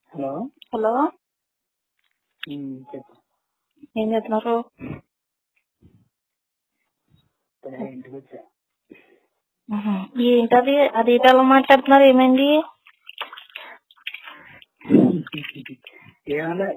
Hello hello ఉమ్, చెప్పు ఏం చేస్తున్నారు ఇప్పుడే ఇంటికి వచ్చా ఉహు. ఏంటది అది ఏంటి అలా మాట్లాడుతున్నారు ఏమైంది ఏమన్నా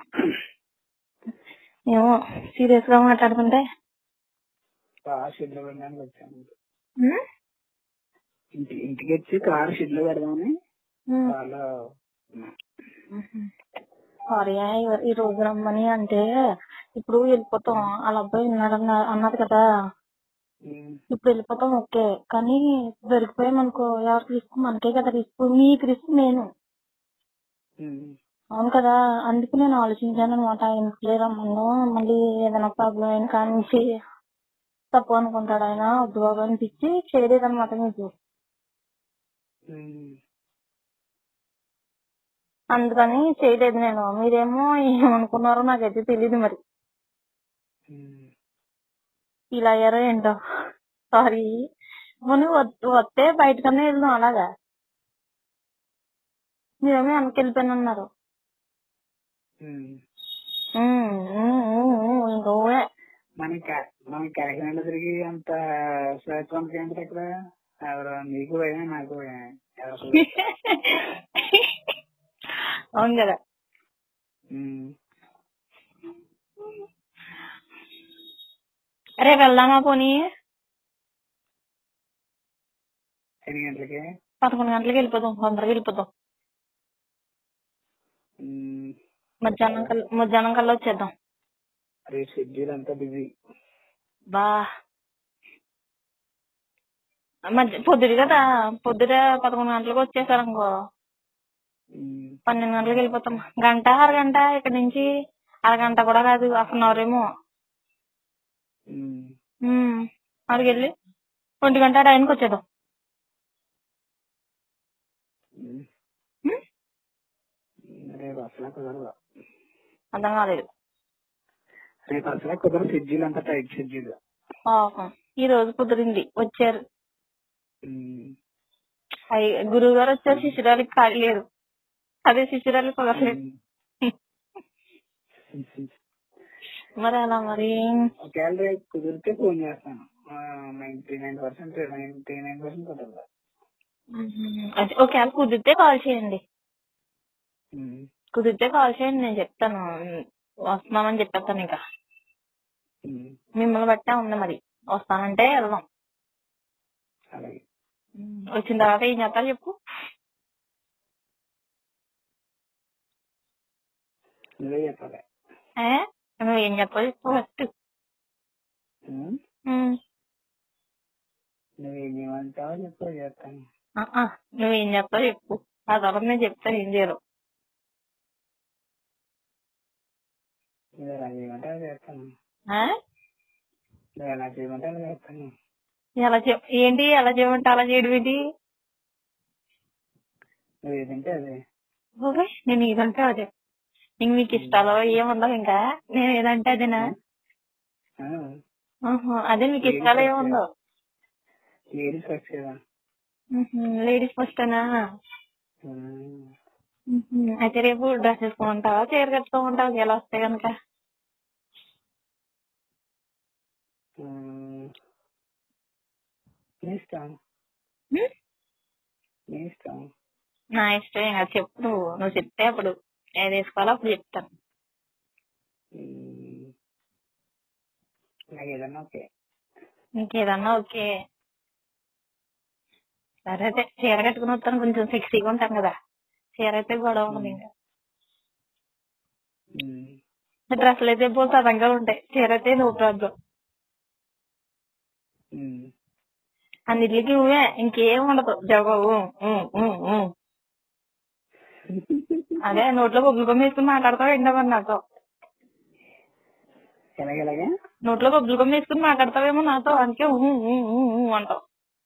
ఏమో సీరియస్ గా మాట్లాడుతుంటే కార్ షెడ్ లో పెడదానికి వచ్చాను ఉమ్? ఇంటి ఇంటికి వచ్చి కార్ షెడ్ లో పెడదామని ఉమ్. కార్లో ఉన్నా. ఉహు. సారీ ఈ రోజు రమ్మని అంటే ఇప్పుడు వెళ్ళిపోతాం వాళ్ళ అబ్బాయి ఉన్నాడు అన్న- అన్నది కదా ఉమ్, ఇప్పుడు వెళ్ళిపోతాం ఓకే కానీ దొరికిపోయాం అనుకో ఎవరికి రిస్క్ మనకే కదా రిస్క్ నీకు రిస్క్ నేను ఉమ్, అవును కదా అందుకు నేను ఆలోచించాను అనమాట ఎందుకు రమ్మను మళ్ళీ ఏదైనా ప్రాబ్లం అయిన కానించి తప్పు అనుకుంటాడు ఆయన వద్దు బాబు అనిపించి చేయలేదు అనమాట మీకు ఉమ్, అందుకని చేయలేదు నేను మీరేమో ఏమనుకున్నారో నాకైతే తెలియదు మరి ఉమ్. ఇలా అయ్యారో ఏంటో సారీ మనం వస్తే బయటకన్నా వెళ్దాం అలాగా మీరేమో వెనక్కి వెళ్ళిపోయినన్నారు ఉమ్. ఇంకా ఊరే. మన కా- మన కాకినాడ తిరిగి అంత స్వేచ్ఛ ఏంటి ఇక్కడ ఎవరు నీకు భయమే నాకు భయమే ఎవరు అవును కదా ఉమ్, రేపు వెళ్దామా పోనీ ఎన్ని గంటలకి పదకొండు గంటలకు వెళ్ళిపోదాం తొందరగా వెళ్ళిపోదాం ఉమ్, మధ్యాహ్నం కల్లా మధ్యాహ్నం కల్లా వచ్చేద్దాం రేపు షెడ్యూల్ అంతా బిజీ బా మధ్య పొద్దుడు కదా పొద్దుట పదకొండు గంటలకు వచ్చేసారనుకో ఉమ్, పన్నెండు గంటలకు వెళ్ళిపోతాం గంట అరగంట ఇక్కడ నుంచి అరగంట కూడా కాదు హాఫ్ అన్ అవర్ ఏమో ఉమ్. ఉమ్, అక్కడికి వెళ్ళి ఒంటి గంట ఆ టైంకి వచ్చేద్దాం ఉమ్. ఉమ్, రేపు అసలు కుదరదు అర్థం కాలేదు రేపు అసలు కుదరదు షెడ్యూల్ అంతా టైట్ షెడ్యూల్ పాపం ఈ రోజు కుదిరింది వచ్చారు ఉమ్. అయ్యి గురువు గారు వచ్చారు శిశురాలకి ఖాళీ లేదు అదే శిశురాలకి కుదరలేదు మరి అలా మరి ఒకవేళ రేపు కుదిరితే ఫోన్ చేస్తాను ninety nine percent ninety nine percent కుదరదు ఉమ్, అదే ఒకవేళ కుదిరితే కాల్ చేయండి ఉమ్. కుదిరితే కాల్ చేయండి నేను చెప్తాను ఉమ్, వస్తున్నామని చెప్పేస్తాను ఇంకా ఉమ్. మిమ్మల్ని బట్టే ఉంది మరి వస్తానంటే వెళ్దాం అలాగే ఉమ్, వచ్చిన తర్వాత ఏం చేస్తారు చెప్పు నువ్వే చెప్పాలి ఏ నువ్వు ఏం చెప్పాలి చెప్పు ఫస్ట్ ఉమ్. నువ్వేం చేయమంటావో చెప్పు చేస్తాను నువ్వేం చెప్తావు చెప్పు ఆ తర్వాత నేను చెప్తాను ఏం చేయాలో నువ్వు ఎలా చేయమంటే అలా చేస్తాను ఆ? నువ్వు ఎలా చేయమంటే అలా చేస్తాను ఎలా చెప్ ఏంటి ఎలా చేయమంటే అలా చేయడం ఏంటి నువ్వు ఏదంటే అదే ఓకే నేను ఇదంటే అదే ఇంక మీకు ఇష్టాలు ఏముండవు ఇంకా నేను ఏదంటే అదేనా ఆ. ఆహా, అదే మీకు ఇష్టాలు ఏముందో లేడీస్ ఫస్ట్ కదా లేడీస్ ఫస్టేనా ఉమ్. అయితే రేపు డ్రెస్ వేసుకోమంటావా చీర కట్టుకోమంటావా ఎలా వస్తాయి కనుక ఉమ్. నీ ఇష్టం నీ ఇష్టం నా ఇష్టం ఇంకా చెప్పు నువ్వు నువ్వు చెప్తే అప్పుడు ఏది వేసుకోవాలో అప్పుడు చెప్తాను ఉమ్. నాకు ఏదన్నా ఓకే ఇంకేదన్నా ఓకే సరే అయితే చీర కట్టుకుని వస్తాను కొంచెం సెక్సీగా ఉంటాను కదా చీర అయితే గొడవ ఉండదు ఇంకా ఉమ్. డ్రెస్సులు అయితే పోతే సదంగా ఉంటాయి చీర అయితే నో ప్రాబ్లం ఉమ్. అన్నిటికి నువ్వే ఇంకేం ఉండదు జవాబు అదే నోట్లో బొబ్బులు కొమ్మ వేసుకుని మాట్లాడతావు ఏంటో మరి నాతో ఎలాగెలాగా నోట్లో బొబ్బులు కొమ్మ వేసుకుని మాట్లాడతావేమో నాతో అందుకే ఊ, ఊ, ఊ, ఊ అంటావు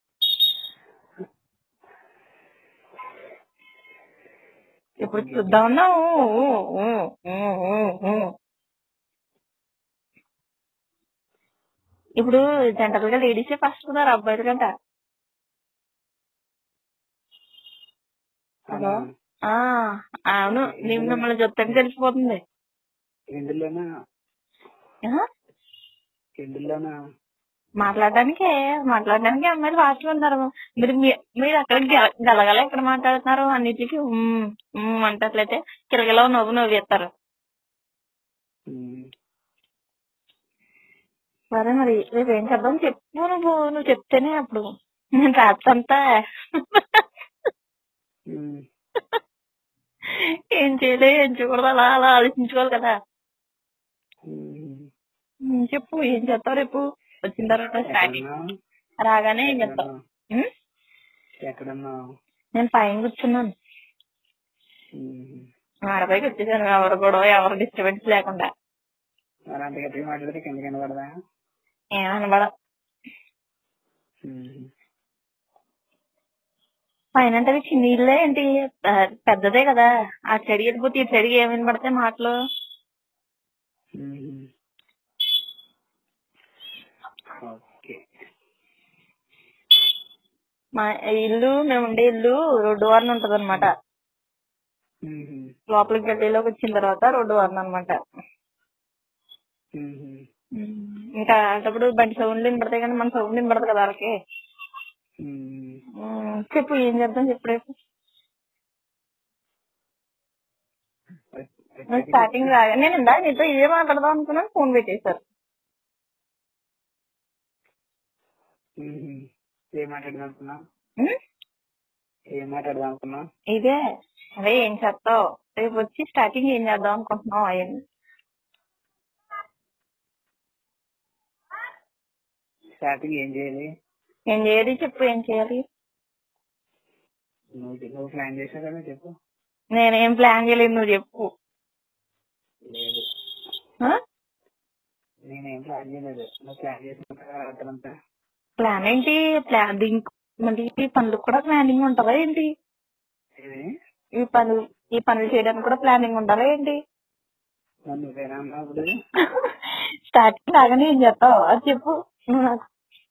ఇప్పుడు చూద్దామన్నా ఊ, ఊ, ఊ, ఊ, ఊ, ఊ. ఇప్పుడు జనరల్ గా లేడీసే ఫస్ట్ ఉన్నారు అబ్బాయిల కంట హలో ఆ అవును నేను మిమ్మల్ని చెప్తాను తెలిసిపోతుంది ఎందులోనా ఆ? ఎందులోనా మాట్లాడడానికి మాట్లాడడానికి అమ్మాయిలు ఫాస్ట్ ఉన్నారు మీరు మీ- మీరు అక్కడ గెల- గలగల ఎక్కడ మాట్లాడుతున్నారు అన్నిటికీ ఉమ్, ఉమ్ అంటట్లయితే కిరగలో నవ్వు నవ్వేస్తారు ఉమ్. సరే మరి రేపు ఏం చేద్దాం చెప్పు నువ్వు నువ్వు చెప్తేనే అప్పుడు నేను రాత్రంతా ఉమ్. ఏం చేయలే ఏం చేయకూడదు అలా అలా ఆలోచించుకోవాలి కదా ఉమ్. ఉమ్, చెప్పు ఏం చేస్తావు రేపు వచ్చిన తర్వాత స్టార్టింగ్ ఎక్కడున్నావు? రాగానే ఏం చేస్తావు ఎక్కడున్నావు? ఉమ్? ఎక్కడున్నావు నేను పైన కూర్చున్నాను ఉమ్. ఆడపైకి వచ్చేసాను ఎవరు కూడా ఎవరు డిస్టర్బెన్స్ లేకుండా మరి అంత గట్టిగా మాట్లాడితే కింద కింద పడదా ఏమనబడ ఉమ్. పైన అంటే అది చిన్న ఇల్లే ఏంటి ఆ, పెద్దదే కదా ఆ చెడి వెళ్ళిపోతే ఈ చెడికి ఏమైనా పడతాయి మాటలు ఉమ్. ఓకే మా ఇల్లు మేము ఉండే ఇల్లు రోడ్డు వారన ఉంటది అనమాట ఉమ్. లోపలికి గడ్డీలోకి వచ్చిన తర్వాత రోడ్డు వారన అనమాట ఉమ్. ఇంకా అప్పుడు బండి సౌండ్ వినపడతాయి కానీ మన సౌండ్ వినపడదు కదా వాళ్ళకి ఉమ్. ఉమ్, చెప్పు ఏం చేద్దాం చెప్పు రేపు నువ్వు స్టార్టింగ్ రాగా నేను ఇందా నీతో ఇదే మాట్లాడదాం అనుకున్నాను ఫోన్ పెట్టేశారు ఉమ్. ఏం మాట్లాడదాం అనుకున్నావు ఉమ్, ఏం మాట్లాడదాం అనుకున్నావు ఇదే అదే ఏం చేస్తావు రేపు వచ్చి స్టార్టింగ్ ఏం చేద్దాం అనుకుంటున్నావు అయ్యింది స్టార్టింగ్ ఏం చేయాలి ఏం చేయాలి చెప్పు ఏం చేయాలి నువ్వు నువ్వు ప్లాన్ చేసావు కదా చెప్పు నేనేం ప్లాన్ చేయలేదు నువ్వు చెప్పు లేదు ఆ? నేనేం ప్లాన్ చేయలేదు నువ్వు ప్లాన్ చేసిన అతనంతా ప్లాన్ ఏంటి ప్లాన్ దీనికి మళ్ళీ ఈ పనులకు కూడా ప్లానింగ్ ఉంటుందా ఏంటి ఏమి ఈ పనులు ఈ పనులు చేయడానికి కూడా ప్లానింగ్ ఉండాలా ఏంటి మరి నువ్వేనా అన్నావు ఇప్పుడు స్టార్టింగ్ రాగానే ఏం చేస్తావు అది చెప్పు నువ్వు నాకు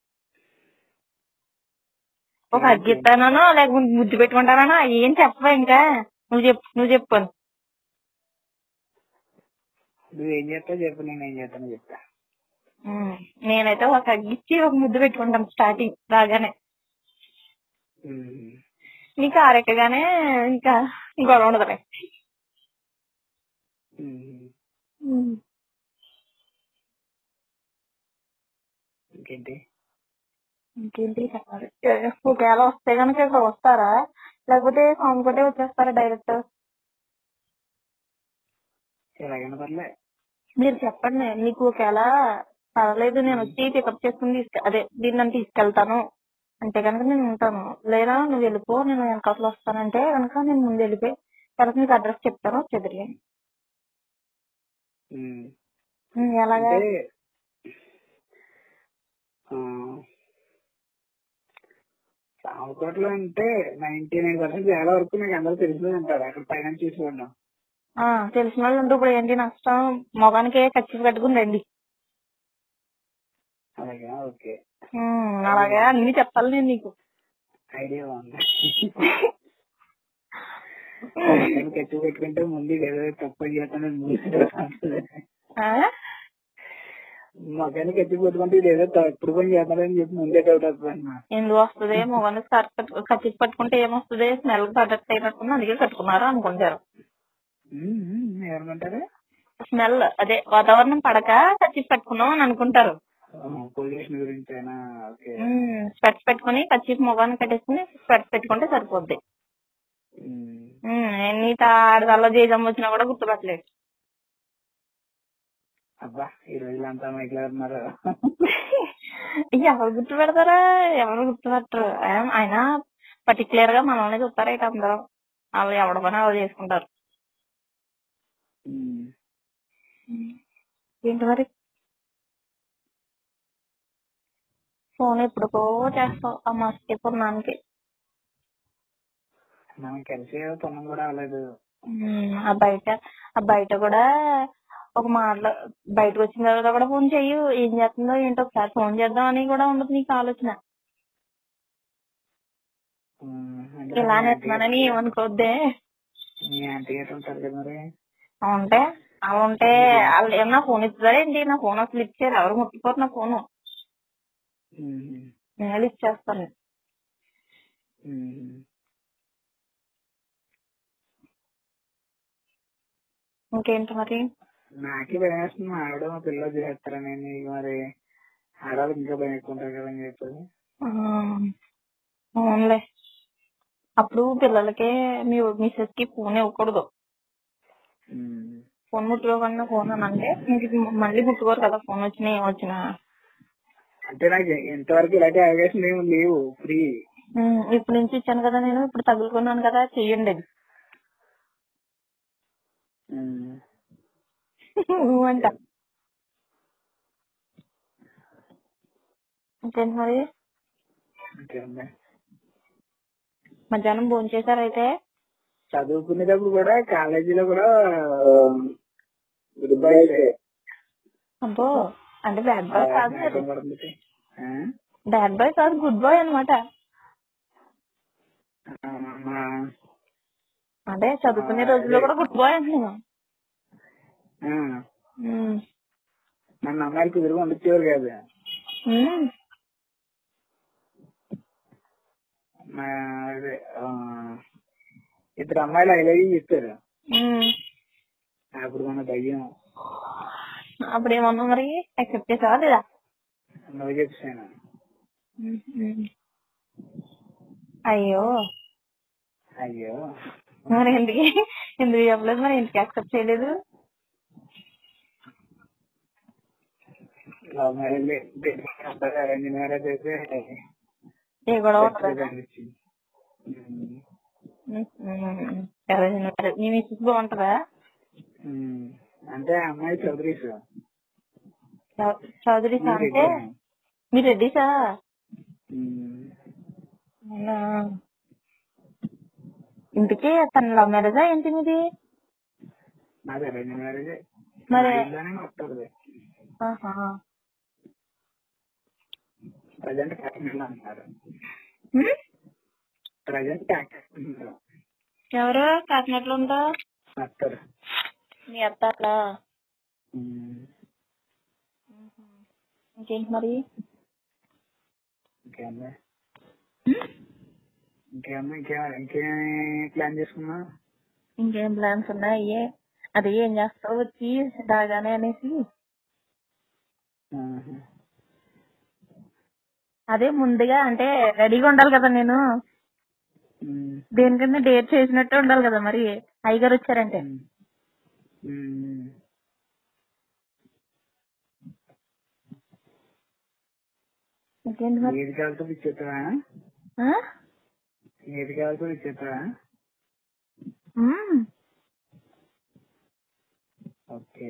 ఒక అగ్గిస్తానో లేకపోతే ముద్దు పెట్టుకుంటానో ఏం చెప్పవా ఇంకా నువ్వు చెప్పు నువ్వు చెప్పు అని. నువ్వేం చేస్తావు చెప్పు నేను ఏం చేస్తానో చెప్తా ఉమ్, నేనైతే ఒక అగ్గిచ్చి ఒక ముద్దు పెట్టుకుంటాను స్టార్టింగ్ రాగానే ఉమ్. నీకు ఆరెక్కగానే ఇంకా గొడవ ఉండదులే ఉమ్. ఉమ్. ఇంకేంటి ఇంకేంటి చెప్పాలి ఒకవేళ వస్తే కనుక ఇక్కడ వస్తారా లేకపోతే సౌండ్ కొట్టే వచ్చేస్తారా డైరెక్ట్ ఎలాగైనా పర్లే మీరు చెప్పండి మీకు ఒకవేళ పర్లేదు నేను వచ్చి పికప్ చేసుకుని తీసుకు అదే దీన్ని నన్ను తీసుకెళ్తాను అంటే కనుక నేను ఉంటాను లేదా నువ్వు వెళ్ళిపో నేను వెనకాల వస్తానంటే కనుక నేను ముందు వెళ్ళిపోయి తర్వాత నీకు అడ్రస్ చెప్తాను చెదిరి ఉమ్. ఎలాగా అంటే ఆ, సామకోటలో అంటే నైన్టీ నైన్ పర్సెంట్ చాలా వరకు నాకు అందరూ తెలిసిందే అంటారు అక్కడ పైన చూసుకున్నాం ఆ, తెలిసిన వాళ్ళు ఉంటే ఇప్పుడు ఏంటి నష్టం మొగానికే ఖర్చు కట్టుకుని రండి అలాగే ఓకే ఉమ్, అలాగే అన్ని చెప్పాలి నేను నీకు ఐడియా బాగుంది ఖర్చు పెట్టుకుంటే ముందు ఏదో తప్పు చేస్తాను ముందు ఆ? మొక్కని ఖర్చు పెట్టుకుంటే ఇది ఏదో తప్పుడు పని చేస్తానని చెప్పి ముందే డౌట్ వస్తుంది అన్నమాట ఎందుకు వస్తుంది మొగాన్ని స్కార్ఫ్ కట్టు ఖర్చు పట్టుకుంటే ఏమొస్తుంది స్మెల్ ప్రొడక్ట్ అయినట్టుంది అందుకే కట్టుకున్నారు అనుకుంటారు ఉమ్, ఉమ్, ఏమనుకుంటారు స్మెల్ అదే వాతావరణం పడక ఖర్చు పట్టుకున్నాం అని అనుకుంటారు పొల్యూషన్ గురించి అయినా ఓకే స్పెట్స్ పెట్టుకుని ఖర్చు మొగాన్ని కట్టేసుకుని స్పెట్స్ పెట్టుకుంటే సరిపోద్ది ఉమ్, ఉమ్, ఎన్ని తాడదాల్లో జేజం వచ్చినా కూడా గుర్తుపట్టలేదు అబ్బా ఈ రోజులంతా మైకులు ఉన్నారు ఎవరు గుర్తు పెడతారా ఎవరు గుర్తు పెట్టరు ఏం, అయినా పర్టికులర్ గా మనల్ని చూస్తారా ఇక అందరం వాళ్ళు ఎవడ పని వాళ్ళు చేసుకుంటారు ఉమ్, ఏంటి మరి ఫోన్ ఎప్పుడుకో చేస్తావు ఆ మస్కి పున్నానికి మనం కలిసి పొన్నం కూడా అవ్వలేదు ఉమ్, ఆ బయట ఆ బయట కూడా ఒక మాటలో బయటకు వచ్చిన తర్వాత కూడా ఫోన్ చెయ్యు ఏం చేస్తుందో ఏంటో ఒకసారి ఫోన్ చేద్దాం అని కూడా ఉండదు నీకు ఆలోచన ఉమ్, అంటే ఇలా నాకు నెత్తున్నానని ఏమనుకోవద్దే మీ ఆంటీ గారు ఉంటారు కదా మరి ఉంటే అలా ఉంటే వాళ్ళు ఏమన్నా ఫోన్ ఇస్తారా ఏంటి నా ఫోన్ అసలు ఇచ్చారు ఎవరు ముట్టుకోరు నా ఫోన్ ఉమ్. నేను ఇచ్చేస్తాను ఉమ్. ఇంకేంటి మరి నాకే భయం వేస్తుంది మా ఆవిడ మా పిల్లలు చేస్తారని నీకు మరి ఆడవాళ్ళకి ఇంకా భయం ఎక్కువ ఉంటుంది కదా అని చెప్పేసి ఆ, అవునులే అప్పుడు పిల్లలకే మీ మిస్సెస్ కి ఫోన్ ఇవ్వకూడదు ఉమ్. ఫోన్ ముట్టుకోకుండా ఫోన్ అని అంటే ఇంక ఇది మళ్ళీ ముట్టుకోరు కదా ఫోన్ వచ్చినా ఏం వచ్చినా అంటే నాకు ఇంతవరకు ఇలాంటి అవకాశం ఏమి లేవు ఫ్రీ ఉమ్, ఇప్పుడు నుంచి ఇచ్చాను కదా నేను ఇప్పుడు తగులుకున్నాను కదా చెయ్యండి అది అంట ఇంకేంటి మరి ఇంకేముంది మధ్యాహ్నం భోజనం చేశారు అయితే చదువుకునేటప్పుడు కూడా కాలేజీలో కూడా గుడ్ బై అబ్బో అంటే బ్యాడ్ బాయ్ కాదు మీరు పడుతుంది ఆ? బ్యాడ్ బాయ్ కాదు గుడ్ బాయ్ అన్నమాట ఆ, మా అంటే చదువుకునే రోజుల్లో కూడా గుడ్ బాయ్ అంటున్నాను ఆ, ఉమ్. నన్ను అమ్మాయిలు కుదురుగా ఉండొచ్చేవారు కాదు ఉమ్. మా అదే, ఆ, ఇద్దరు అమ్మాయిలు ఐ లవ్ యూ చెప్పారు ఉమ్. అప్పుడు మన భయం అప్పుడు ఏమన్నా మరి యాక్సెప్ట్ చేసావా లేదా నువ్వు చెప్పాను ఉమ్. అయ్యో అయ్యో మరి ఎందుకు ఎందుకు చెప్పలేదు మరి ఎందుకు యాక్సెప్ట్ చేయలేదు లవ్ మ్యారేజ్ అరేంజ్ మ్యారేజ్ అయితే ఏ గొడవ ఉండదు అనిపించింది ఉమ్. ఉమ్. ఎవరైనా ఉన్నారు. మీ మిస్సెస్ బాగుంటుందా ఉమ్. అంటే ఆ అమ్మాయి చౌదరీస్ చౌ- చౌదరి సార్ అంటే మీరు రెడ్డిసా అవునా ఇంటికి తన లవ్ మ్యారేజా ఏంటి మీది నాది అరేంజ్ మ్యారేజ్ మరి వస్తుంది ఆహా. ప్రజెంట్ కాకినాడ అంటారు ఉమ్? ప్రజెంట్ కాకినాడ ఎవరు కాకినాడలో ఉందా వస్తారు మీ అత్త అట్లా ఇంకేంటి మరి ఇంకేమన్నా ఇంకేమన్నా ఇంకే ఇంకేం ప్లాన్ చేసుకున్నా ఇంకేం ప్లాన్స్ ఉన్నాయి అది ఏం చేస్తావు వచ్చి రాగానే అనేసి అదే ముందుగా అంటే రెడీగా ఉండాలి కదా నేను దేనికన్నా డేట్ చేసినట్టే ఉండాలి కదా మరి అయ్యగారు వచ్చారంటే ఇంకేంటి మరి ఏది కావాలతో ఇచ్చేస్తావా ఆ? ఏది కావాలతో ఇచ్చేస్తావా మ్మ్. ఓకే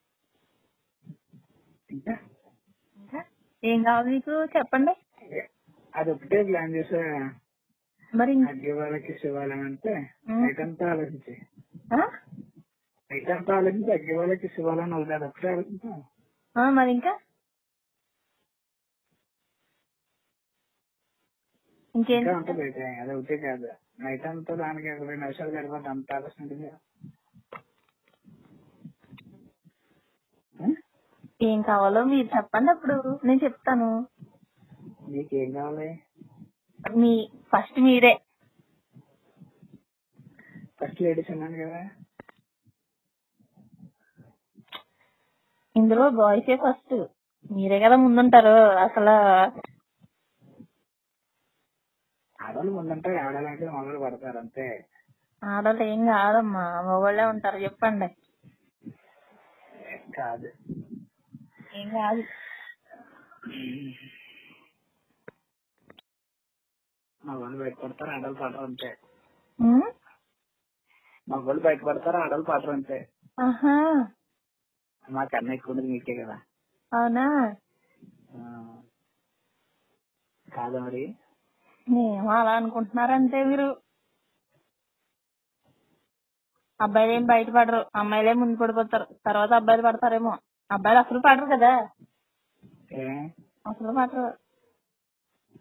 ఇంకా ఇంకా ఏం కావాలి మీకు చెప్పండి అది ఒకటే ప్లాన్ చేసా మరి ఇంక- అగ్గి వాళ్ళకి శివాలయం అంటే మ్మ్. నైట్ అంతా ఆలోచించి ఆ? నైట్ అంతా ఆలోచించి అగ్గి వాళ్ళకి శివాలయం ఒకటి అది ఒకటే ఆలోచించా ఆ, మరి ఇంకా ఇంకేంటి ఇంకా ఉంటుంది అయితే అది ఒకటే కాదు నైట్ అంతా దానికి ఇరవై నిమిషాలు గడిపోతే అంత ఆలోచించింది ఏం కావాలో మీరు చెప్పండి అప్పుడు నేను చెప్తాను నీకేం కావాలి మీ ఫస్ట్ మీరే ఫస్ట్ లేడీస్ అన్నాను కదా ఇందులో బాయ్సే ఫస్ట్ మీరే కదా ముందుంటారు అసలు ఆడవాళ్ళు ముందంటే ఆడాలంటే మొదలు పడతారు అంతే ఆడవాళ్ళు ఏం కాదమ్మా మగవాళ్ళే ఉంటారు చెప్పండి కాదు ఏం కాదు మగవాళ్ళు బయటపడతారు ఆడవాళ్ళు పడరు అంతే ఉమ్? మగవాళ్ళు బయటపడతారు ఆడవాళ్ళు పడరు అంతే ఆహా మా కన్నా ఎక్కువ ఉన్నది మీకే కదా అవునా ఆ. కాదా మరి ఏమో అలా అనుకుంటున్నారంటే మీరు అబ్బాయిలు ఏం బయట పడరు అమ్మాయిలే ముందు పడిపోతారు తర్వాత అబ్బాయిలు పడతారేమో అబ్బాయిలు అసలు పడరు కదా ఏ అసలు పడరు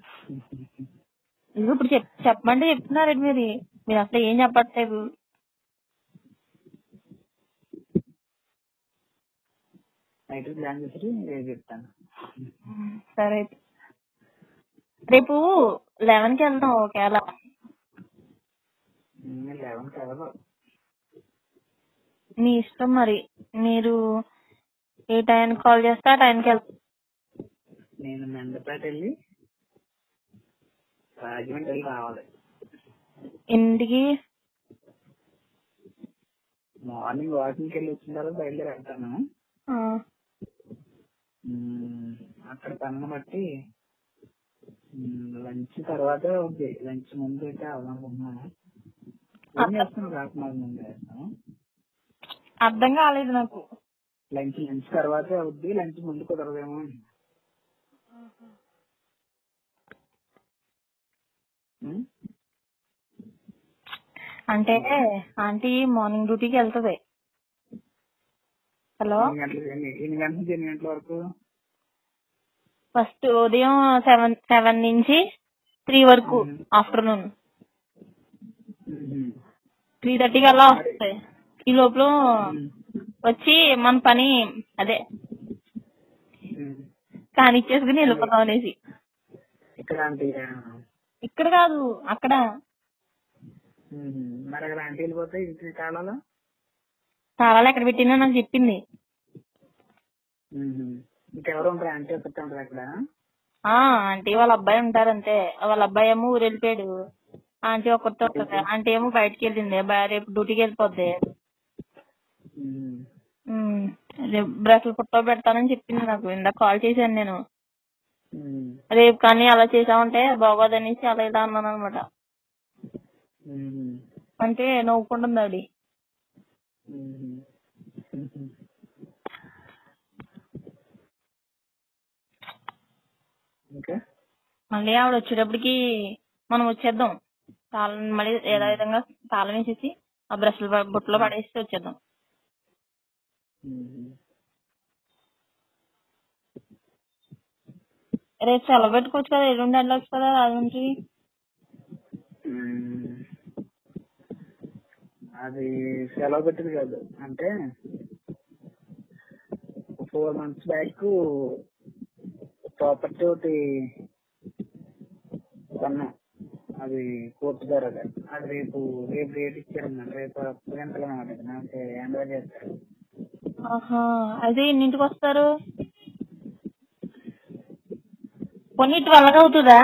ఇది ఇప్పుడు చెప్ చెప్పమంటే చెప్తున్నారండి మీరు మీరు అసలు ఏం చెప్పట్లేదు నైట్ ప్లాన్ చేసి రేపు చెప్తాను సరే అయితే. రేపు లెవెన్ కి వెళ్దాం ఒకవేళ లెవెన్ కలదు మీ ఇష్టం మరి మీరు ఏ టైంకి కాల్ చేస్తే ఆ టైంకి వెళ్తాం నేను మెండపేట వెళ్ళి రాజమండ్రి వెళ్ళి రావాలి ఇంటికి మార్నింగ్ వాకింగ్కి వెళ్ళి వచ్చిన తర్వాత బయలుదేరి వెళ్తాను ఆ, మ్మ్. అక్కడ పనులు బట్టి లంచ్ తర్వాత ఓకే లంచ్ ముందు అయితే అవ్వాలనుకుంటున్నాను ఏం చేస్తున్నాను కాకుండా ముందు చేస్తాను అర్థం కాలేదు నాకు లంచ్ లంచ్ తర్వాతే అవుద్ది లంచ్ ముందు కుదరదేమో అని. మ్మ్? అంటే ఆంటీ మార్నింగ్ డ్యూటీకి వెళ్తది హలో ఎన్ని గంటలకు ఎన్ని ఎన్ని గంటల నుంచి ఎన్ని గంటల వరకు ఫస్ట్ ఉదయం సెవెన్ సెవెన్ నుంచి త్రీ వరకు ఆఫ్టర్నూన్ మ్మ్. త్రీ థర్టీకి అలా వస్తాయి ఈ లోపల వచ్చి మన పని అదే మ్మ్. కానిచ్చేసుకుని వెళ్ళిపోతాం అనేసి ఇక్కడ అంటే ఇక్కడ కాదు అక్కడ మరి అక్కడ ఆంటీ వెళ్ళిపోతే ఇంటి కాలాలో తాళాలు ఎక్కడ పెట్టినా నాకు చెప్పింది ఇంకెవరు ఉంటారు ఆంటీ ఒకటి ఉంటారు అక్కడ ఆ ఆంటీ వాళ్ళ అబ్బాయి ఉంటారు అంతే వాళ్ళ అబ్బాయి ఏమో ఊరు వెళ్ళిపోయాడు ఆంటీ ఒక్కరితో ఉంటుంది ఆంటీ ఏమో బయటకి వెళ్ళింది బా- రేపు డ్యూటీకి వెళ్ళిపోద్ది మ్మ్. ఉమ్, రేపు బ్రష్లు పుట్టో పెడతానని చెప్పింది నాకు ఇందాక కాల్ చేశాను నేను మ్మ్. రేపు కానీ అలా చేసామంటే బాగోదనేసి అలా ఇలా అన్నాను అనమాట మ్మ్. అంటే నవ్వుకుంటుంది ఆవిడ మ్మ్. మ్మ్. ఇంకా మళ్ళీ ఆవిడ వచ్చేటప్పటికి మనం వచ్చేద్దాం తాళం మళ్ళీ ఏదో విధంగా తాళం వేసేసి ఆ బ్రష్లు బుట్టలో పడేసి వచ్చేద్దాం మ్మ్. రేపు సెలవు పెట్టుకోవచ్చు కదా ఎల్లుండి వెళ్ళొచ్చు కదా రాజమండ్రి మ్మ్. అది సెలవు పెట్టింది కాదు అంటే ఫోర్ మంత్స్ బ్యాక్ ప్రాపర్టీ ఒకటి కొన్నాం అది కోర్టు ద్వారా అది రేపు రేపు రేట్ ఇచ్చారన్నమాట రేపు అప్పగంటలు అన్నమాట నాకు ఎండగా చేస్తారు ఆహా అదే ఎన్నింటికి వస్తారు కొన్ని ట్వెల్వ్ అవుతుందా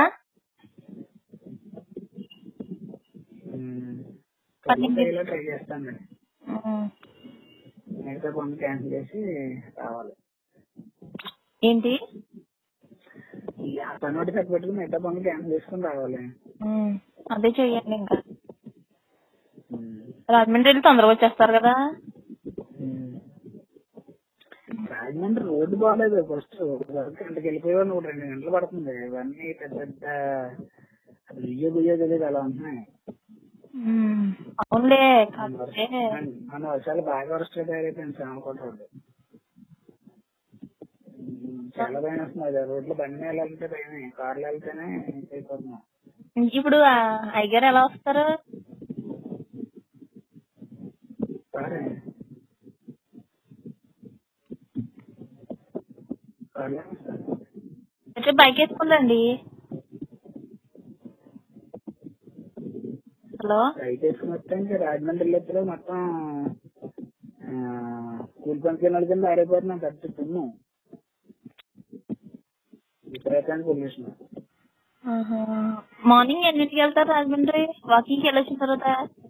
పన్నెండు. ట్రై చేస్తాను ఉమ్. మిగతా పనులు క్యాన్సిల్ చేసి రావాలి ఏంటి ఈ ఆ పని ఒకటి పెట్టుకుని మిగతా పనులు క్యాన్సిల్ చేసుకుని రావాలి ఉమ్. అదే చెయ్యండి ఇంకా ఉమ్. రాజమండ్రి వెళ్ళి తొందరగా వచ్చేస్తారు కదా ఉమ్. రాజమండ్రి రోడ్డు బాగాలేదు ఫస్ట్ వరకు గంటకి వెళ్ళిపోయేవాడు నూట రెండు గంటలు పడుతుంది ఇవన్నీ పెద్ద పెద్ద రుయ్య గుయ్య తెలియదు అలా ఉంటున్నాయి ఉమ్. అవునులే కాకపోతే మన- మన వర్షాలు బాగా వరస్ట్ తయారైపోయింది సామకోట రోడ్డు ఉమ్, చాలా భయం వస్తుంది అది రోడ్లు బండి మీద వెళ్ళాలంటే భయమే కార్లు వెళ్తేనే అయిపోతున్నాం ఇప్పుడు ఆ అయ్యగారు ఎలా వస్తారు సరే కార్లు వస్తారు. అయితే బైక్ వేసుకుందండి హలో రైట్ వేసుకుని వస్తే ఇంకా రాజమండ్రి వెళ్ళేప్పుడు మొత్తం ఆ, కూలి పనికి వెళ్ళిన కింద ఆరైపోతున్నాం పెద్ద తుమ్ము విపరీతానికి పొల్యూషన్ ఆహా. మార్నింగ్ ఎన్నింటికి వెళ్తారు రాజమండ్రి వాకింగ్కి వెళ్ళొచ్చిన తర్వాత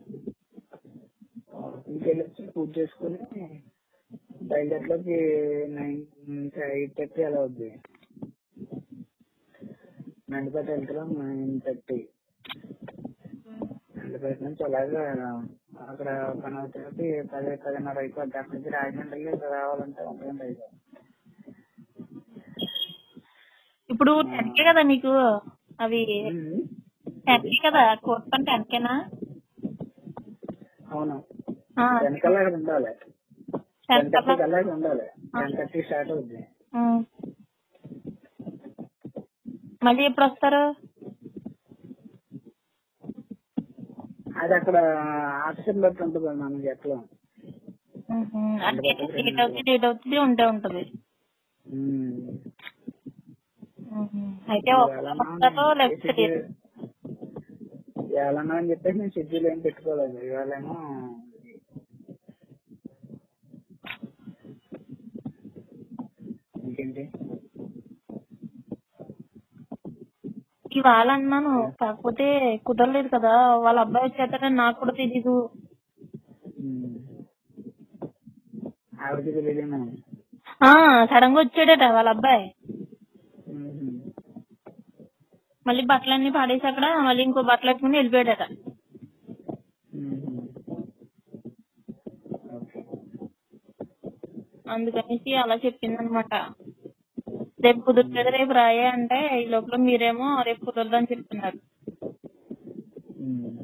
ఇంకెళ్ళొచ్చి పూజ చేసుకుని బయలుదేరలోకి నైన్ ఎయిట్ థర్టీ అలా అవుద్ది మెండపేట వెళ్తున్నాం నైన్ థర్టీ మెండపేట నుంచి అలాగా అక్కడ పని అవుతుంది పది పదిన్నర అయిపోద్ది అక్కడి నుంచి రాజమండ్రి రావాలంటే ఒక గంట అయిపోతుంది ఇప్పుడు టెన్కే కదా మీకు అవి ఉమ్. టెన్కే కదా కోర్ట్ పని టెన్కేనా అవును టెన్ కల్లా అక్కడ ఉండాలి టెన్ టెన్ థర్టీ కల్లా అక్కడ ఉండాలి టెన్ థర్టీ స్టార్ట్ అవుద్ది మళ్ళీ ఎప్పుడు వస్తారు అది అక్కడ ఆఫీసర్ బట్టి ఉంటుంది మనం ఎట్లా ఉహు. అంటే లేట్ అవుతుంది లేట్ అవుతుంది ఉంటే ఉంటది ఉమ్. ఉహు. అయితే ఇవాళన్నా వస్తారో లేకపోతే షెడ్యూల్ ఇవాళన్నా అని చెప్పేసి నేను షెడ్యూల్ ఏం పెట్టుకోలేదు ఇవాళేమో ఇంకేంటి ఇవాళ అన్నాను కాకపోతే కుదరలేదు కదా వాళ్ళ అబ్బాయి వచ్చేస్తారని నాకు కూడా తెలీదు ఉమ్. ఆవిడకి తెలియదేమో ఆ సడన్ గా వచ్చాడట వాళ్ళ అబ్బాయి ఉహు. మళ్ళీ బట్టలన్నీ పాడేసి అక్కడ మళ్ళీ ఇంకో బట్టలు పెట్టుకుని వెళ్ళిపోయాడట ఉహు. ఓకే అందుకనేసి అలా చెప్పింది అనమాట రేపు కుదురుతుంది రేపు రాయే అంటే ఈ లోపల మీరేమో రేపు కుదరదు అని చెప్తున్నారు ఉమ్.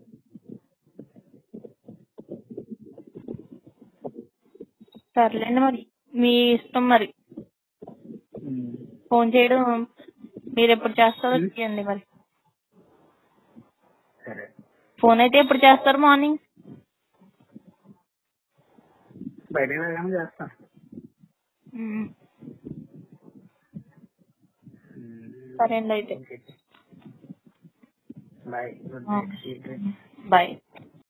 సర్లేండి మరి మీ ఇష్టం మరి ఉమ్. ఫోన్ చేయడం మీరు ఎప్పుడు చేస్తారో చేయండి మరి సరే ఫోన్ అయితే ఎప్పుడు చేస్తారు మార్నింగ్ బయటకు వెళ్ళగానే చేస్తాను ఉమ్, ఉమ్. సరే అండి అయితే ఓకే బాయ్ గుడ్ ఆ. Night bye